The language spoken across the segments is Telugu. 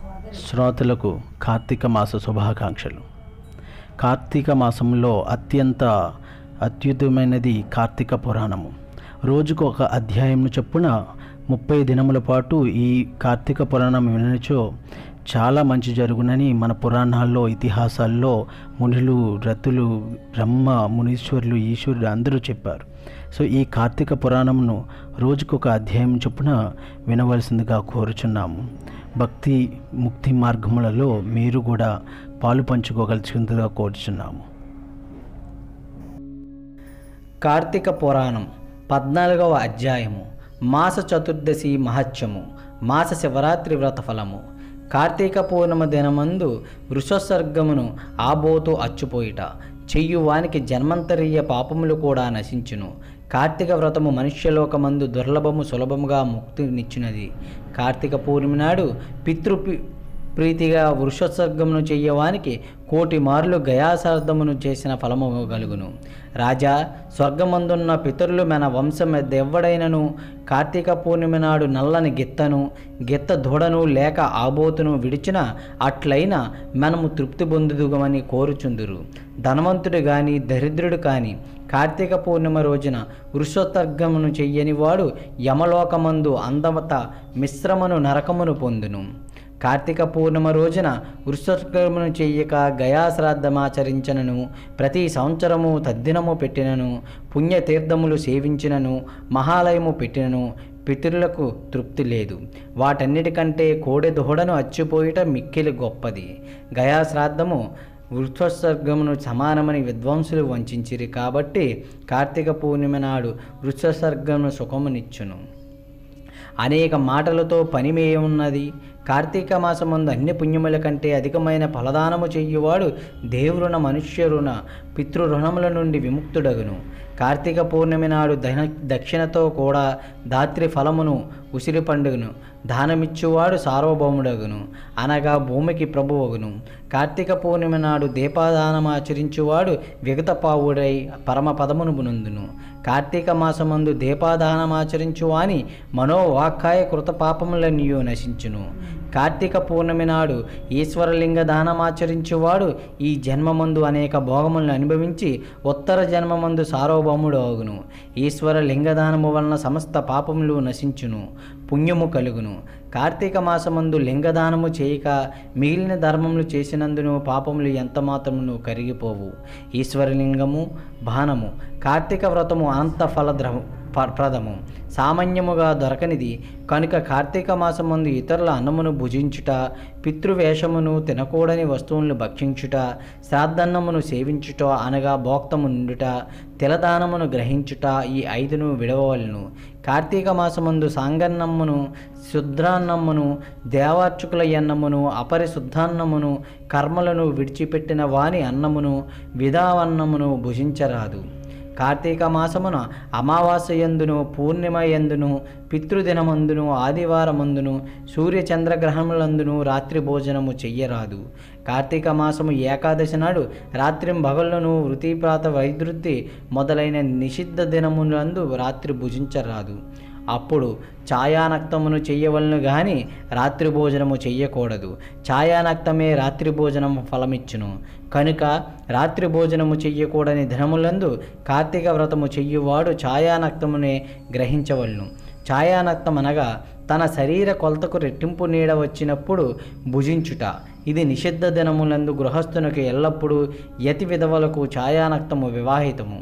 శ్రోతలకు కార్తీక మాస శుభాకాంక్షలు కార్తీక మాసంలో అత్యంత అత్యుత్తమైనది కార్తీక పురాణము రోజుకు ఒక అధ్యాయం చొప్పున ముప్పై దినముల పాటు ఈ కార్తీక పురాణం వినచో చాలా మంచి జరుగునని మన పురాణాల్లో ఇతిహాసాల్లో మునులు రతులు బ్రహ్మ మునీశ్వరులు ఈశ్వరులు అందరూ చెప్పారు సో ఈ కార్తీక పురాణమును రోజుకొక అధ్యాయం చొప్పున వినవలసిందిగా కోరుచున్నాము భక్తి ముక్తి మార్గములలో మీరు కూడా పాలు పంచుకోగలిసిందిగా కోరుచున్నాము కార్తీక పురాణం పద్నాలుగవ అధ్యాయము మాస చతుర్దశి మహత్యము మాస శివరాత్రి వ్రత ఫలము కార్తీక పూర్ణిమ దినమందు వృషసర్గమును ఆబోతు అచ్చుపోయిట చెయ్యువానికి జన్మంతరీయ పాపములు కూడా నశించును కార్తీక వ్రతము మనుష్యలోకమందు దుర్లభము సులభముగా ముక్తినిచ్చునది కార్తీక పూర్ణిమ నాడు పితృ ప్రీతిగా వృషోత్సర్గమును చెయ్యవానికి కోటి మార్లు గయాసార్థమును చేసిన ఫలము కలుగును రాజా స్వర్గమందున్న పితరులు మన వంశం దెవ్వడైనను కార్తీక పూర్ణిమ నాడు నల్లని గిత్తను గిత్త దూడను లేక ఆబోతును విడిచిన అట్లయిన మనము తృప్తి పొందుదుగమని కోరుచుందురు ధనవంతుడు గాని దరిద్రుడు కాని కార్తీక పూర్ణిమ రోజున వృషోత్తర్గమును చెయ్యని వాడు యమలోకమందు అందమత మిశ్రమను నరకమును పొందును కార్తీక పూర్ణిమ రోజున వృషోత్కర్మను చెయ్యక గయాశ్రాద్ధమాచరించనను ప్రతి సంవత్సరము తద్దినము పెట్టినను పుణ్యతీర్థములు సేవించినను మహాలయము పెట్టినను పితరులకు తృప్తి లేదు వాటన్నిటికంటే కోడె దోడను అచ్చిపోయిట మిక్కిలి గొప్పది గయాశ్రాద్ధము వృక్షోత్సర్గమును సమానమని విద్వాంసులు వంచిరి కాబట్టి కార్తీక పూర్ణిమ నాడు వృక్షోత్సర్గమును సుఖమునిచ్చును అనేక మాటలతో పనిమేయున్నది కార్తీక మాసమందు అన్ని పుణ్యముల కంటే అధికమైన ఫలదానము చెయ్యువాడు దేవురుణ మనుష్యరుణ పితృరుణముల నుండి విముక్తుడగును కార్తీక పూర్ణిమ నాడు దన దక్షిణతో కూడా దాత్రి ఫలమును ఉసిరి పండుగను దానమిచ్చువాడు సార్వభౌముడగును అనగా భూమికి ప్రభువగును కార్తీక పూర్ణిమ నాడు దీపాదానమాచరించువాడు విగతపావుడై పరమ పదమును బునందును కార్తీక మాసమందు దీపాదానమాచరించువాని మనోవాక్కాయ కృత పాపములనియో నశించును కార్తీక పూర్ణమి నాడు ఈశ్వరలింగ దానమాచరించువాడు ఈ జన్మమందు అనేక భోగములను అనుభవించి ఉత్తర జన్మమందు సార్వభౌముడు అగును ఈశ్వర లింగదానము వలన సమస్త పాపములు నశించును పుణ్యము కలుగును కార్తీక మాసమందు లింగదానము చేయక మిగిలిన ధర్మములు చేసినందును పాపములు ఎంత మాత్రమును కరిగిపోవు ఈశ్వరలింగము బాణము కార్తీక వ్రతము అనంత ఫలద్రము ప్రదము సామాన్యముగా దొరకనిది కనుక కార్తీక మాసమందు ఇతరుల అన్నమును భుజించుట పితృవేషమును తినకూడని వస్తువులను భక్షించుట శ్రాద్ధన్నమును సేవించుట అనగా భోక్తము నుండుట తిలదానమును గ్రహించుట ఈ ఐదును విడవవలను కార్తీక మాసమందు సాంగన్నమ్మును శుద్ధాన్నమ్మును దేవార్చుకుల అన్నమును అపరిశుద్ధాన్నమును కర్మలను విడిచిపెట్టిన వాని అన్నమును విధావన్నమును భుజించరాదు కార్తీక మాసమున అమావాస్య యందును పూర్ణిమ యందును పితృదినమందును ఆదివారమందును సూర్య చంద్రగ్రహములందును రాత్రి భోజనము చెయ్యరాదు కార్తీక మాసము ఏకాదశి నాడు రాత్రి భగళ్ళను వృత్తిప్రాత వైద్యుతి మొదలైన నిషిద్ధ దినములందు రాత్రి భుజించరాదు అప్పుడు ఛాయానక్తమును చెయ్యవలను గాని రాత్రి భోజనము చెయ్యకూడదు ఛాయానక్తమే రాత్రి భోజనం ఫలమిచ్చును కనుక రాత్రి భోజనము చెయ్యకూడని దినములందు కార్తీక వ్రతము చెయ్యువాడు ఛాయానక్తమునే గ్రహించవలను ఛాయానక్తం అనగా తన శరీర కొలతకు రెట్టింపు నీడ వచ్చినప్పుడు భుజించుట ఇది నిషిద్ధ దినములందు గృహస్థునికి ఎల్లప్పుడూ యతి విధవలకు ఛాయానక్తము వివాహితము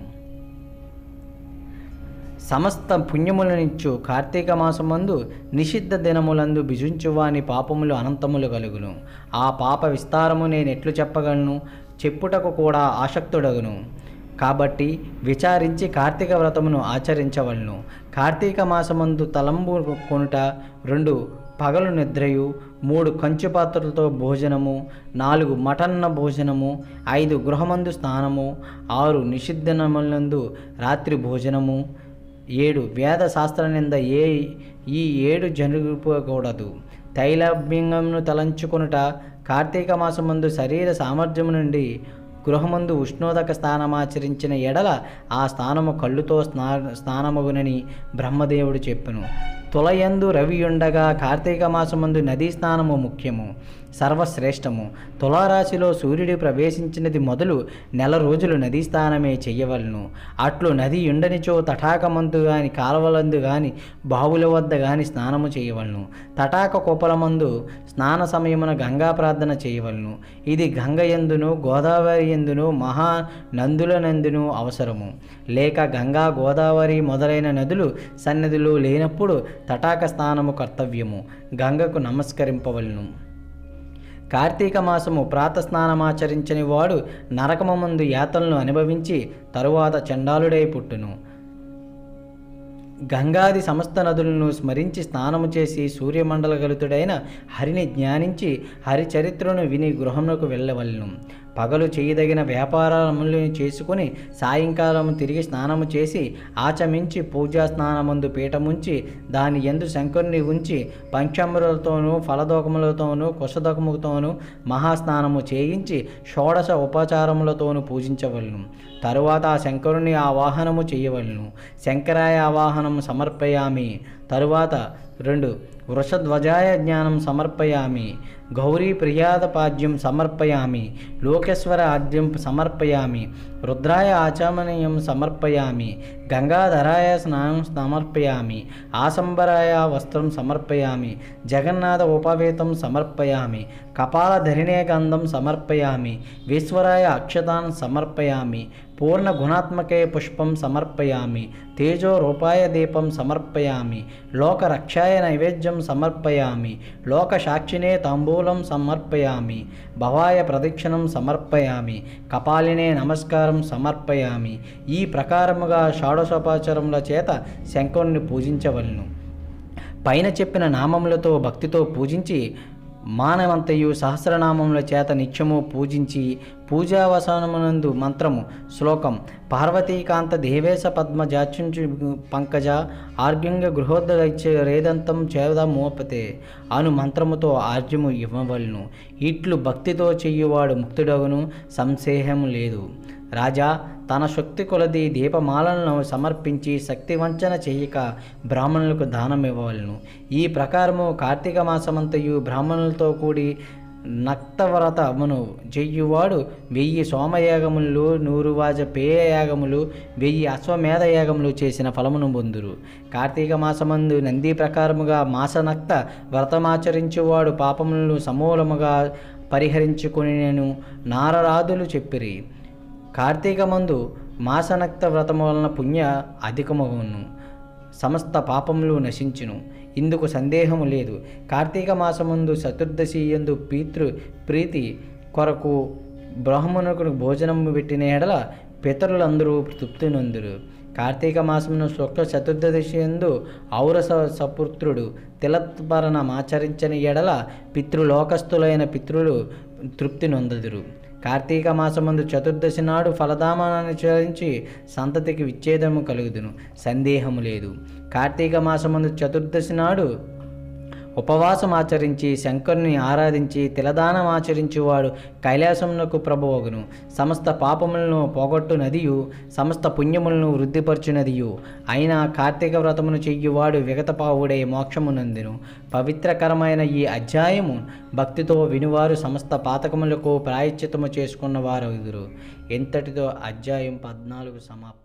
సమస్త పుణ్యములనిచ్చు కార్తీక మాసమందు నిషిద్ధ దినములందు బిజుంచువాని పాపములు అనంతములు కలుగును ఆ పాప విస్తారము నేను ఎట్లు చెప్పగలను చెప్పుటకు కూడా ఆసక్తుడగును కాబట్టి విచారించి కార్తీక వ్రతమును ఆచరించవలను కార్తీక మాసమందు తలంబు కొనుట రెండు పగలు నిద్రయు మూడు కంచు పాత్రలతో భోజనము నాలుగు మటన్న భోజనము ఐదు గృహమందు స్నానము ఆరు నిషిద్ధనములందు రాత్రి భోజనము ఏడు వేద శాస్త్రనింద ఏ ఈ ఏడు జరుగుకోకూడదు తైలభ్యంగమును తలంచుకొనుట కార్తీక మాసమందు శరీర సామర్థ్యము నుండి గృహమందు ఉష్ణోదక స్థానమాచరించిన ఎడల ఆ స్థానము కళ్ళుతో స్నా స్నానమగునని బ్రహ్మదేవుడు చెప్పెను తులయందు రవి ఉండగా కార్తీక మాసమందు నదీ స్నానము ముఖ్యము సర్వశ్రేష్టము తులారాశిలో సూర్యుడు ప్రవేశించినది మొదలు నెల రోజులు నదీ స్నానమే చెయ్యవలను అట్లు నది ఉండనిచో తటాకమందు గాని కాలువలందు గాని బావుల వద్ద గాని స్నానము చేయవలను తటాక కుప్పలమందు స్నాన సమయమున గంగా ప్రార్థన చేయవలను ఇది గంగ ఎందును గోదావరి ఎందును మహా నందుల నందును అవసరము లేక గంగా గోదావరి మొదలైన నదులు సన్నిధులు లేనప్పుడు తటాక స్నానము కర్తవ్యము గంగకు నమస్కరింపవలను కార్తీక మాసము ప్రాతస్నానమాచరించని వాడు నరకము ముందు యాతలను అనుభవించి తరువాత చండాలుడై పుట్టును గంగాది సమస్త నదులను స్మరించి స్నానము చేసి సూర్యమండలగలుతుడైన హరిని జ్ఞానించి హరి చరిత్రను విని గృహమునకు వెళ్ళవలను పగలు చేయదగిన వ్యాపారములను చేసుకుని సాయంకాలం తిరిగి స్నానము చేసి ఆచమించి పూజా స్నానమందు పీఠముంచి దాని ఎందు శంకరుని ఉంచి పంచామృలతోనూ ఫలదోకములతోనూ కుశదోకములతోనూ మహాస్నానము చేయించి షోడశ ఉపచారములతోనూ పూజించవలను తరువాత ఆ శంకరుని ఆవాహనము చేయవలను శంకరాయ ఆవాహనం సమర్పయామి తరువాత రెండు వృషధ్వజాయ జ్ఞానం సమర్పయామి గౌరీ ప్రియాదపాద్యం సమర్పయామి లోకేశ్వర ఆద్యం సమర్పయామి రుద్రాయ ఆచమనీయం సమర్పయామి గంగాధరాయ స్నానం సమర్పయామి ఆసంబరాయ వస్త్రం సమర్పయామి జగన్నాథ ఉపవేతం సమర్పయామి కపాలధరిణే గంధం సమర్పయామి ఈశ్వరాయ అక్షతాన్ సమర్పయామి పూర్ణ గుణాత్మకే పుష్పం సమర్పయామి తేజో రూపాయ దీపం సమర్పయామి లోక రక్షాయ నైవేద్యం సమర్పయామి లోక సాక్షినే తాంబూలం సమర్పయామి భవాయ ప్రదక్షిణం సమర్పయామి కపాలినే నమస్కారం సమర్పయామి ఈ ప్రకారముగా షాడోసోపాచారముల చేత శంకరుని పూజించవలను పైన చెప్పిన నామములతో భక్తితో పూజించి మానవంతయు సహస్రనామముల చేత నిత్యము పూజించి పూజావసానమునందు మంత్రము శ్లోకం పార్వతీకాంత దేవేశ పద్మ జాచుంచు పంకజ ఆర్గ్యంగ గృహోదైత్య రేదంతం చేద మోపతే అను మంత్రముతో ఆర్జ్యము ఇవ్వవలను ఇట్లు భక్తితో చెయ్యువాడు ముక్తుడగును సంశయము లేదు రాజా తన శక్తి కొలది దీపమాలను సమర్పించి శక్తి వంచన చేయక బ్రాహ్మణులకు దానం ఇవ్వవలను ఈ ప్రకారము కార్తీక మాసమంతయు బ్రాహ్మణులతో కూడి నక్తవ్రతమును చెయ్యువాడు వెయ్యి సోమయాగములు నూరు వాజ పేయ యాగములు వెయ్యి అశ్వమేధ యాగములు చేసిన ఫలమును పొందురు కార్తీక మాసమందు నంది ప్రకారముగా మాసనక్త వ్రతమాచరించువాడు పాపములను సమూలముగా పరిహరించుకునేను నారరాదులు చెప్పిరి కార్తీకమందు మాసనక్త వ్రతము వలన పుణ్య అధికమగును సమస్త పాపములు నశించును ఇందుకు సందేహము లేదు కార్తీక మాసముందు చతుర్దశి ఎందు పితృ ప్రీతి కొరకు బ్రాహ్మణులకు భోజనము పెట్టిన ఎడల పితరులందరూ తృప్తి నొందురు కార్తీక మాసమును శుక్ల చతుర్దశి ఎందు ఔరస సపుత్రుడు తిలత్పరణమాచరించని ఎడల పితృలోకస్థులైన పితృలు తృప్తి నొందదురు కార్తీక మాసమందు చతుర్దశి నాడు ఫలదామాన్ని చరించి సంతతికి విచ్ఛేదము కలుగుదును సందేహము లేదు కార్తీక మాసమందు చతుర్దశి నాడు ఉపవాసం ఆచరించి శంకరుని ఆరాధించి తిలదానం ఆచరించువాడు కైలాసమునకు ప్రభువగును సమస్త పాపములను పోగొట్టు నదియు సమస్త పుణ్యములను వృద్ధిపరచు నదియు అయినా కార్తీక వ్రతమును చెయ్యువాడు విగతపావుడే మోక్షమునందును పవిత్రకరమైన ఈ అధ్యాయము భక్తితో వినువారు సమస్త పాతకములకు ప్రాయశ్చితము చేసుకున్న వారు ఇంతటితో అధ్యాయం పద్నాలుగు సమాప్తం